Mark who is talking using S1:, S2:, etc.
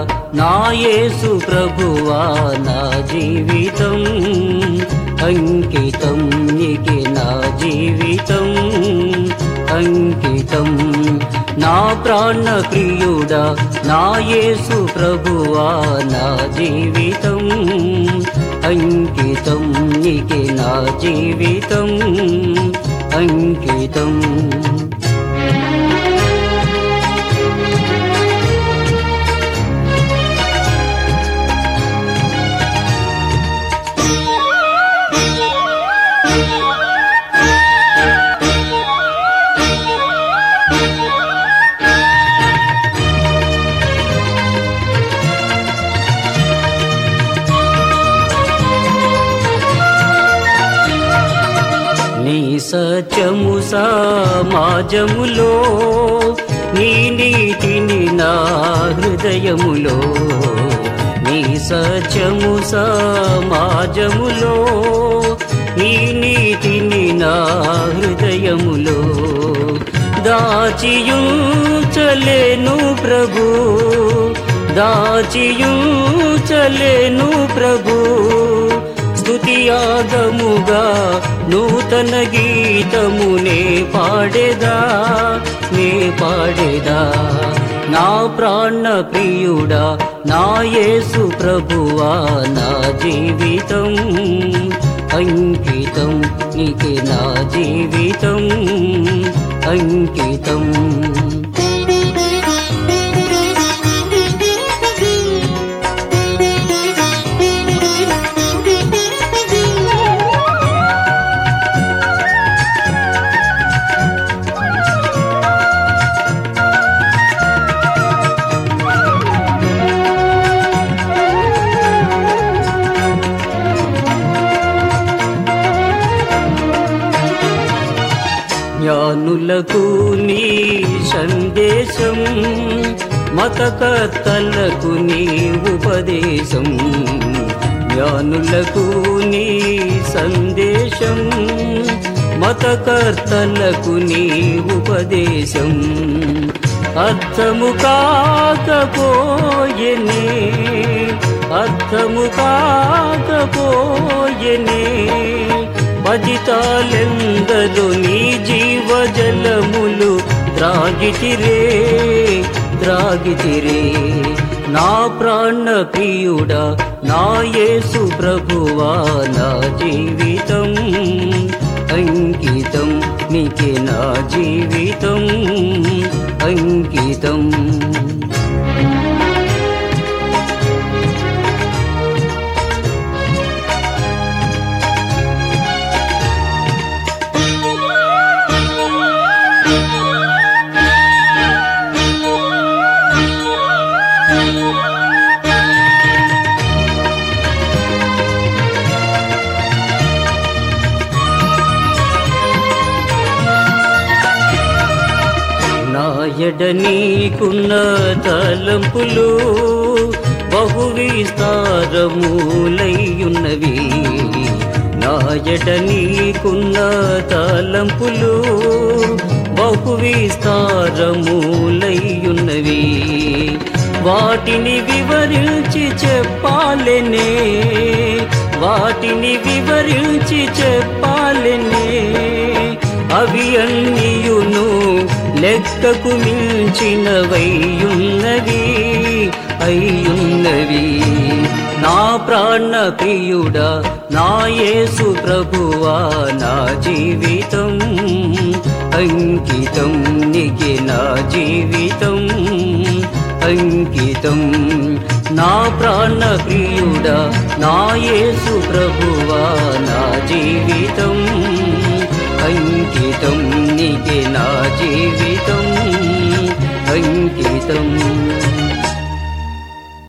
S1: నా యేసు ప్రభువా నా జీవితం అంకితం నీకే నా జీవితం అంకితం నా ప్రాణ ప్రియుడా నా యేసు ప్రభువా నా జీవితం అంకితం నీకే నా జీవితం అంకితం నీ సత్యము సమాజములో నీ నీతిని నా హృదయములో నీ సత్యము సమాజములో నీ నీతిని నా హృదయములో దాచియుంచలేను ప్రభు దాచియుంచలేను ప్రభు స్తుతియాగముగా నూతన గీతమునే పాడేదా నే పాడేదా నా ప్రాణ ప్రియుడా నా యేసు ప్రభువా నా జీవితం అంకితం నీకే నా జీవితం అంకితం జ్ఞానులకు నీ సందేశం మతకర్తలకు నీ ఉపదేశం జ్ఞానులకు నీ సందేశం మతకర్తలకు నీ ఉపదేశం అర్థము కాకపోయెనే అర్థము కాకపోయెనే పతితాలెందరు నీ జీవజలములు త్రాగితిరే త్రాగితిరే నా ప్రాణ ప్రియుడా నా యేసు ప్రభువా నా జీవితం అంకితం నీకే నా జీవితం అంకితం నాయడ నీకున్న తలంపులు బహు విస్తారములయ్యున్నవి నాయడ నీకున్న తలంపులు బహు విస్తారములయ్యున్నవి వాటిని వివరించి చెప్పాలనే వాటిని వివరించి చెప్పాలనే అవి అన్నియును లెక్కకు మించినవయ్యున్నవి అయ్యున్నవి నా ప్రాణ ప్రియుడా నా యేసు ప్రభువా నా జీవితం అంకితం నీకే నా జీవితం అంకితం నా ప్రాణ ప్రియుడా నా యేసు ప్రభువా నా జీవితం అంకితం నీకే నా జీవితం అంకితం